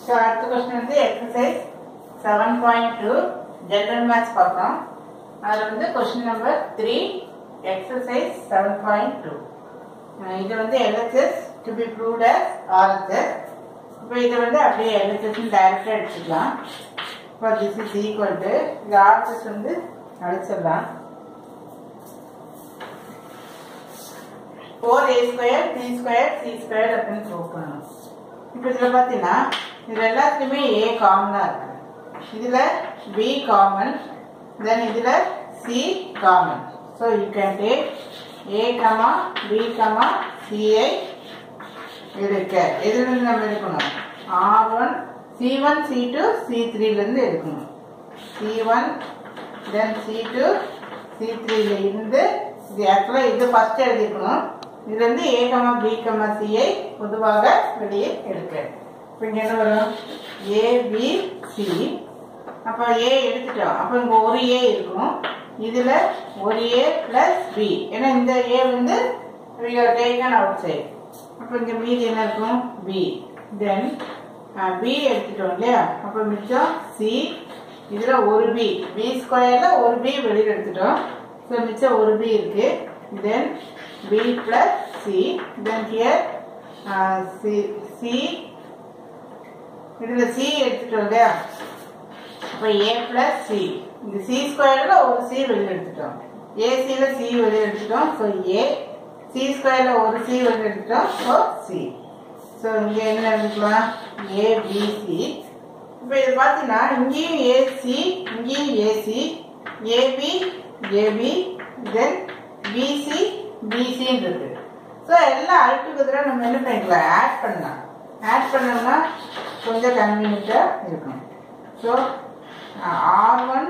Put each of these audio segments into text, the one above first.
So அடுத்த question வந்து exercise seven point two general maths பார்க்கலாம் அதில் வந்து question number three exercise seven point two இது வந்து LHS to be proved as RHS இப்போ இதை வந்து அப்படியே எல்ஹெச்எஸ் டைரக்டாக எடுத்துக்கலாம் இப்போ திஸ் இஸ் ஈக்குவல் டு இது ஆர்ஹெச்எஸ் வந்து அடிச்சிடலாம் four A square B square C square அப்படின்னு ப்ரூவ் பண்ணணும் இப்போ இதில் பார்த்தீங்கன்னா இதில் எல்லாத்துலேயுமே ஏ காமனாக இருக்கு இதில் பி காமன் தென் இதில் C common so you can take A comma B comma சிஐ எடுக்க எதுலேருந்து நம்ம எடுக்கணும் R one C one C two C த்ரீலேருந்து எடுக்கணும் C one then C two C த்ரீல இருந்து இது ஆக்சுவலாக இது ஃபர்ஸ்ட் எழுதிக்கணும் இதுலேருந்து ஏ கமா பி கமா சிஐ பொதுவாக வெளியே எடுக்க இப்போ இங்கே என்ன வரும் ஏ பி சி அப்போ ஏ எடுத்துட்டோம் அப்போ இங்கே ஒரு ஏ இருக்கும் இதில் ஒரு ஏ ப்ளஸ் பி ஏன்னா இந்த ஏ வந்து டேக்கன் அவுட் சைட் அப்போ இங்கே மீதி என்ன இருக்கும் பி தென் பி எடுத்துட்டோம் இல்லையா அப்போ மிச்சம் சி இதில் ஒரு பி பி ஸ்கொயரில் ஒரு பி வெளியில் எடுத்துட்டோம் ஸோ மிச்சம் ஒரு பி இருக்கு then B plus C then here C C இதில் சி எடுத்துட்டோம் இல்லையா அப்போ ஏ ப்ளஸ் சி இந்த சி ஸ்கொயரில் ஒரு சி வெளியில் எடுத்துட்டோம் ஏசியில் சி வெளியில் எடுத்துட்டோம் ஸோ ஏ சி ஸ்கொயரில் ஒரு சி வெளியில் எடுத்துட்டோம் ஸோ சி ஸோ இங்கே என்ன எடுக்கலாம் ஏபிசி இப்போ இது பார்த்தீங்கன்னா இங்கேயும் ஏசி இங்கேயும் AC AB AB then BC பிசின்னு இருக்கு ஸோ எல்லாம் அல்டுகெதராக நம்ம என்ன பண்ணிக்கலாம் ஆட் பண்ணலாம் ஆட் பண்ணோம்னா கொஞ்சம் கன்வீனியண்ட்டாக இருக்கும் so R one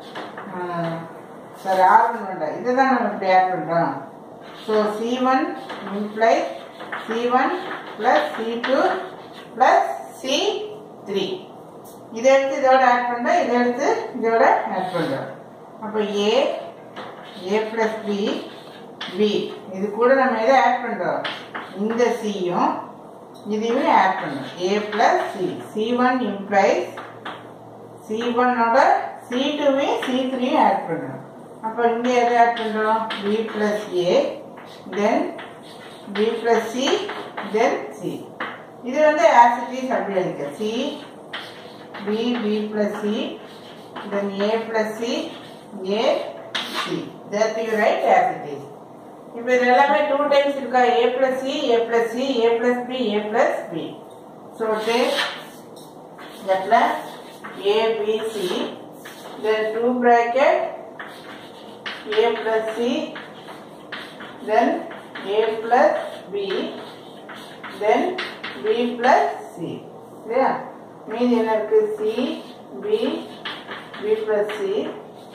sorry R one வேண்டாம் இதை தான் நம்ம இப்படி ஆட் பண்ணுறோம் so C one imply C one plus C two plus C three இதை எடுத்து இதோட ஆட் பண்ணுறோம் இதை எடுத்து இதோட ஆட் பண்ணுறோம் அப்போ A A plus B B இது கூட நம்ம எதை ஆட் பண்ணுறோம் இந்த சியும் இதையும் ஆட் பண்ணுறோம் A plus C C one implies C ஒன்னோட சி டூவையும் சி த்ரீயும் ஆட் பண்ணுறோம் அப்போ இங்கே எதை ஆட் பண்ணுறோம் B plus A then B plus C then C இது வந்து ஆசிட்டிஸ் அப்படி இருக்கு C B B plus C then A plus C A C that you write as it is இப்போ இது எல்லாமே டூ டைம்ஸ் இருக்கா A plus C A plus C A plus B A plus B so take தட்ல A, B, C, then two bracket A plus C, then A plus B, then B plus C. இல்லையா மீதி என்ன இருக்கு C, B, B plus C,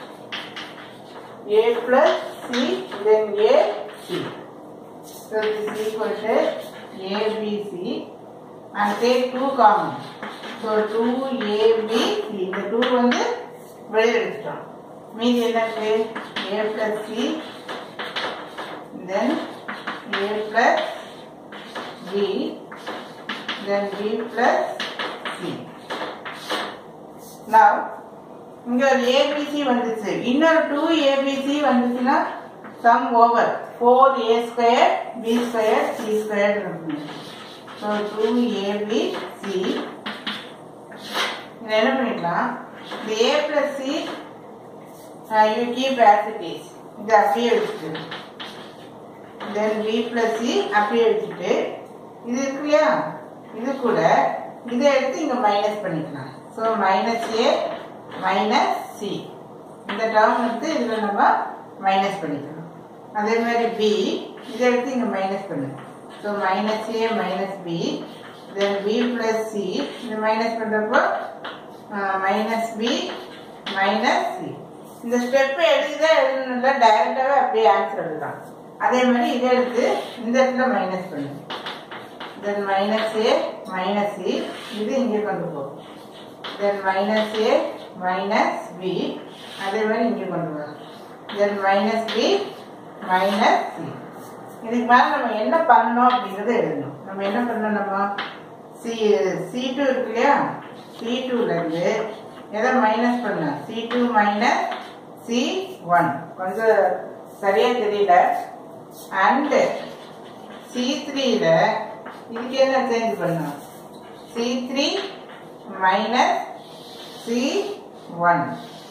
A plus C, then A, C. So this is equal to A, B, C and take two common. So two AB இந்த two வந்து வெளியில் எடுத்துட்டோம் மீதி என்னக்கு A plus C then A plus B then B plus C now இங்க ஒரு ABC வந்துச்சு இன்னொரு டூ ஏபிசி வந்துச்சுன்னா sum over four A square B square C square இருக்கும் ஸோ டூ ஏபி சி இதை என்ன பண்ணிக்கலாம் இந்த A plus C you keep ஆஸ் இட் இஸ் இது அப்படியே வச்சுட்டு தென் பி பிளஸ் சி அப்படியே வச்சுட்டு இது இருக்கு இல்லையா இது கூட இதை எடுத்து இங்கே மைனஸ் பண்ணிக்கலாம் so minus A minus C இந்த டேர்ம் எடுத்து இதில் நம்ம மைனஸ் பண்ணிக்கலாம் அதே மாதிரி பி இதை எடுத்து இங்கே மைனஸ் பண்ணு so minus A minus B then B plus C இந்த மைனஸ் பண்ணுறப்போ மைனஸ் பி மைனஸ் சி இந்த ஸ்டெப்பை எழுதிதான் எழுதணும்ல டைரக்டாகவே அப்படியே ஆன்சர் எழுதலாம் அதே மாதிரி இதை எடுத்து இந்த இடத்துல மைனஸ் பண்ணு then minus A minus C இது இங்கே கொண்டு போ then minus A minus B அதே மாதிரி இங்கே கொண்டு வரும் then minus B minus C இதுக்கு மேலே நம்ம என்ன பண்ணணும் அப்படிங்கிறத எழுதணும் நம்ம என்ன பண்ணணும் நம்ம சி சி டூ இருக்கு இல்லையா சி டூலேருந்து எதை மைனஸ் பண்ண C two minus C one கொஞ்சம் சரியாக தெரியல அண்டு சி த்ரீல இதுக்கு என்ன சேஞ்ச் பண்ணும் C three minus C one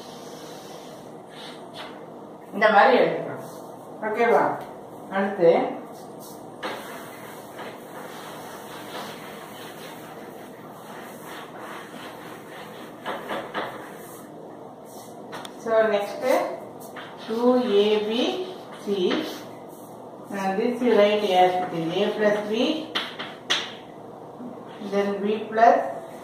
இந்த மாதிரி எடுத்துக்கலாம் ஓகேவா அடுத்து So next two A B C. Now this you write as it is A plus B, then B plus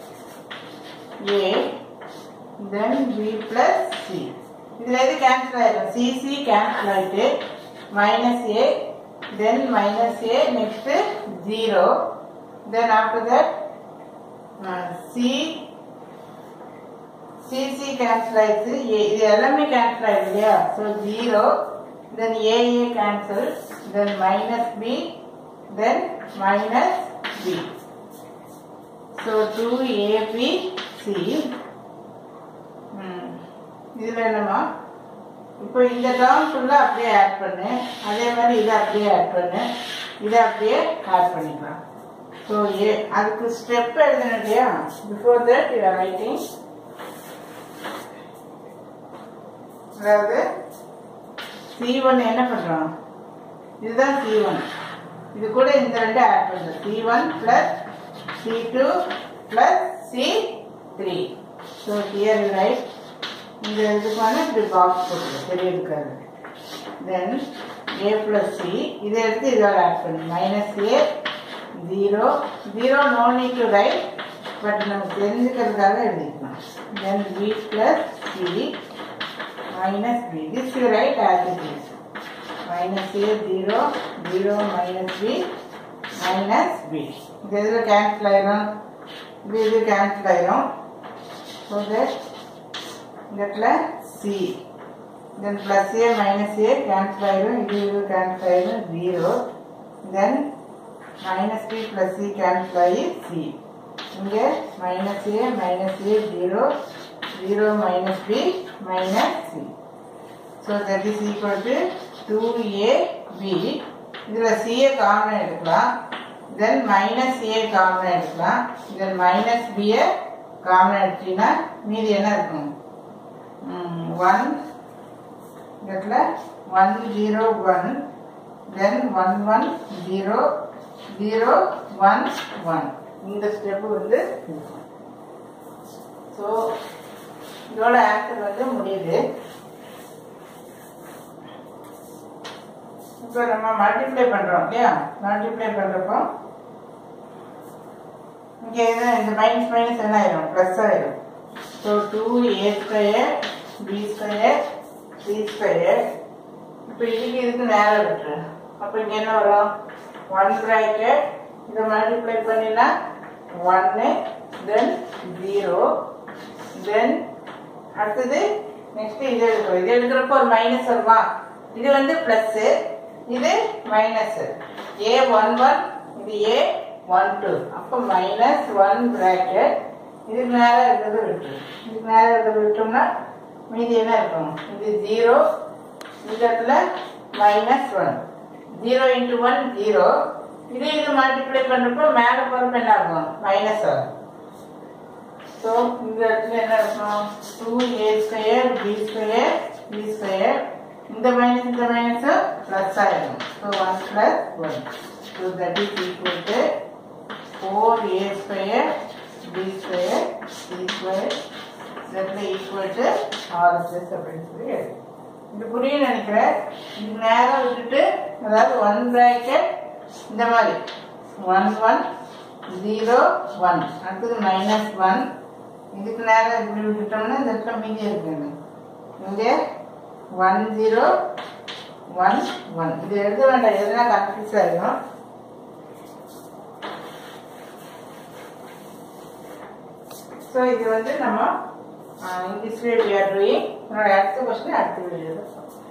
A, then B plus C. இதில் எது கேன்சல் ஆயிடும் CC cancel ஆயிட்டு minus A then minus A next zero then after that C CC cancel ஆயிடுச்சு A இது எல்லாமே cancel ஆயிடுது இல்லையா so zero then AA cancel then minus B then minus B so two AB C இதில் என்னம்மா இப்போ இந்த டேர்ம் ஃபுல்லாக அப்படியே ஆட் பண்ணு அதே மாதிரி இதை அப்படியே ஆட் பண்ணு இதை அப்படியே ஆட் பண்ணிக்கலாம் ஸோ ஏ அதுக்கு ஸ்டெப் எழுதணும் இல்லையா before that you are writing அதாவது சி ஒன் என்ன பண்ணுறோம் இதுதான் சி ஒன் இது கூட இந்த ரெண்டு ஆட் பண்ணுறோம் C one plus C two plus C three so here right இந்த இதுக்கான இப்படி பாக்ஸ் போட்டுருக்கோம் பெரிய இருக்காது தென் ஏ ப்ளஸ் சி இதை எடுத்து இதோட ஆட் பண்ணு minus A zero zero no need to write but நமக்கு தெரிஞ்சுக்கிறதுக்காக எழுதிக்கலாம் then B plus C minus b. This you write as it is. Minus a 0, 0 minus b, minus b. இது இதில் cancel ஆயிரும் இது இது கேன்சல் ஆயிரும் ஸோ தட் இந்த இடத்துல C then plus A minus A cancel ஆயிரும் இது இது கேன்சல் ஆயிரும் zero then minus B plus C cancel ஆகி சி இங்கே minus A minus A zero 0 minus b minus c. So that is equal to 2ab. இதில் c யை common எடுக்கலாம் தென் minus ஏ common எடுக்கலாம் தென் மைனஸ் பியை காமன் எடுத்தீங்கன்னா மீதி என்ன இருக்கும் ஒன் இடத்துல one zero one then one one zero zero one one இந்த ஸ்டெப்பு வந்து இருக்கும் ஸோ இதோட ஆன்சர் வந்து முடியுது இப்போ நம்ம மல்டிப்ளை பண்ணுறோம் இல்லையா மல்டிப்ளை பண்ணுறப்போ இங்கே என்ன இந்த மைனஸ் மைனஸ் என்ன ஆயிரும் ப்ளஸ் ஆயிரும் so two A square B square C square இப்போ இதுக்கு இதுக்கு நேரம் விட்டுரு அப்போ இங்கே என்ன வரும் ஒன் ப்ராக்கெட் இதை மல்டிப்ளை பண்ணினா ஒன்று தென் ஜீரோ தென் அடுத்தது நெக்ஸ்ட் இது எடுக்கிறோம் இது எடுக்கிறப்போ ஒரு மைனஸ் வருமா இது வந்து ப்ளஸ்ஸு இது மைனஸ் ஏ ஒன் ஒன் இது ஏ ஒன் டூ அப்போ மைனஸ் ஒன் ப்ராக்கெட் இதுக்கு மேலே இருக்கிறது விட்டு இதுக்கு மேலே இருக்கிறது விட்டோம்னா மீதி என்ன இருக்கும் இது ஜீரோ இந்த இடத்துல minus one zero into one zero இது இது மல்டிப்ளை பண்ணுறப்போ மேலே போகிறப்ப என்ன ஆகும் மைனஸ் ஆகும் ஸோ இந்த இடத்துல என்ன இருக்கும் two A square B square B square இந்த மைனஸ் இந்த மைனஸ் ப்ளஸ் ஆகிடும் so one plus one so that is equal to four A square B square C square இடத்துல ஈக்குவல் டு ஆர்எஸ்எஸ் அப்படின்னு சொல்லி எழுதும் இது புரியும் நினைக்கிறேன் இது நேரம் விட்டுட்டு அதாவது ஒன் ப்ராக்கெட் இந்த மாதிரி ஒன் ஒன் ஜீரோ ஒன் அடுத்தது மைனஸ் ஒன் இதுக்கு நேரம் இப்படி விட்டுட்டோம்னா இந்த இடத்துல மீதி இருக்குங்க இங்கே ஒன் ஜீரோ ஒன் ஒன் இது எழுத வேண்டாம் எதுனா கன்ஃபியூஸ் ஆகிடும் ஸோ இது வந்து நம்ம இங்கிலீஷ் வீடியோ டூயிங் என்னோட அடுத்த கொஸ்டின் அடுத்த வீடியோ